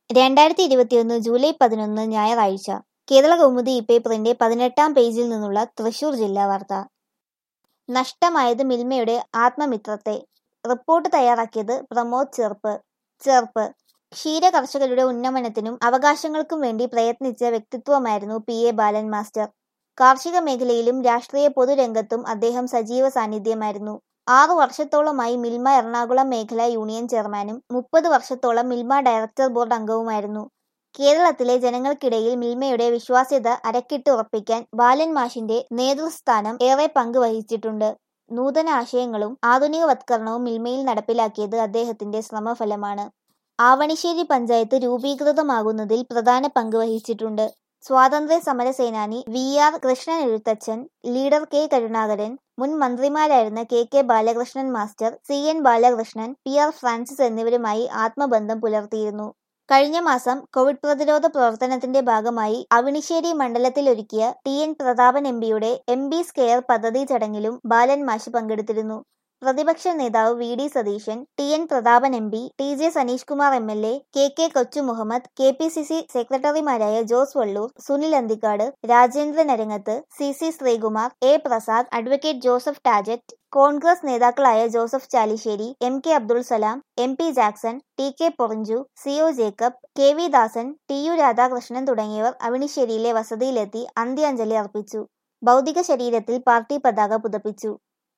രണ്ടായിരത്തി ഇരുപത്തിയൊന്ന് ജൂലൈ പതിനൊന്ന് ഞായറാഴ്ച കേരള കൗമുദി പേപ്പറിന്റെ പതിനെട്ടാം പേജിൽ നിന്നുള്ള തൃശൂർ ജില്ലാ വാർത്ത നഷ്ടമായത് മിൽമയുടെ ആത്മമിത്രത്തെ റിപ്പോർട്ട് തയ്യാറാക്കിയത് പ്രമോദ് ചെറുപ്പ് ചെറുപ്പ് ക്ഷീര കർഷകരുടെ ഉന്നമനത്തിനും അവകാശങ്ങൾക്കും വേണ്ടി പ്രയത്നിച്ച വ്യക്തിത്വമായിരുന്നു പി എ ബാലൻ മാസ്റ്റർ കാർഷിക മേഖലയിലും രാഷ്ട്രീയ പൊതുരംഗത്തും അദ്ദേഹം സജീവ സാന്നിധ്യമായിരുന്നു ആറു വർഷത്തോളമായി മിൽമ എറണാകുളം മേഖലാ യൂണിയൻ ചെയർമാനും മുപ്പത് വർഷത്തോളം മിൽമ ഡയറക്ടർ ബോർഡ് അംഗവുമായിരുന്നു കേരളത്തിലെ ജനങ്ങൾക്കിടയിൽ മിൽമയുടെ വിശ്വാസ്യത അരക്കിട്ട് ഉറപ്പിക്കാൻ ബാലൻ മാഷിന്റെ നേതൃസ്ഥാനം ഏറെ പങ്ക് വഹിച്ചിട്ടുണ്ട് നൂതന ആശയങ്ങളും ആധുനികവത്കരണവും മിൽമയിൽ നടപ്പിലാക്കിയത് അദ്ദേഹത്തിന്റെ ശ്രമഫലമാണ് ആവണിശ്ശേരി പഞ്ചായത്ത് രൂപീകൃതമാകുന്നതിൽ പ്രധാന പങ്ക് വഹിച്ചിട്ടുണ്ട് സ്വാതന്ത്ര്യ സമര സേനാനി V R Krishnan Ezhuthachan leader K Karunakaran മുൻ മന്ത്രിമാരായിരുന്ന K K Balakrishnan master C N Balakrishnan P R Francis എന്നിവരുമായി ആത്മബന്ധം പുലർത്തിയിരുന്നു കഴിഞ്ഞ മാസം കോവിഡ് പ്രതിരോധ പ്രവർത്തനത്തിന്റെ ഭാഗമായി അവിണിശ്ശേരി മണ്ഡലത്തിലൊരുക്കിയ ടി എൻ പ്രതാപൻ എം പിയുടെ എം ബി സ്കെയർ പദ്ധതി ചടങ്ങിലും ബാലൻ മാഷ് പങ്കെടുത്തിരുന്നു പ്രതിപക്ഷ നേതാവ് V D Satheesan T N Prathapan M P T J Saneesh Kumar M L A K K Kochu Muhammad K P C C സെക്രട്ടറിമാരായ Jose Valloor Sunil Anthikad Rajendran Arangath C C Sreekumar A Prasad advocate Joseph Tajet Congress നേതാക്കളായ Joseph Chalissery M K Abdul Salam M P Jackson T K Porinju C O Jacob K V Dasan T U Radhakrishnan തുടങ്ങിയവർ അവിണിശ്ശേരിയിലെ വസതിയിലെത്തി അന്ത്യാഞ്ജലി അർപ്പിച്ചു ഭൗതിക ശരീരത്തിൽ party പതാക പുതപ്പിച്ചു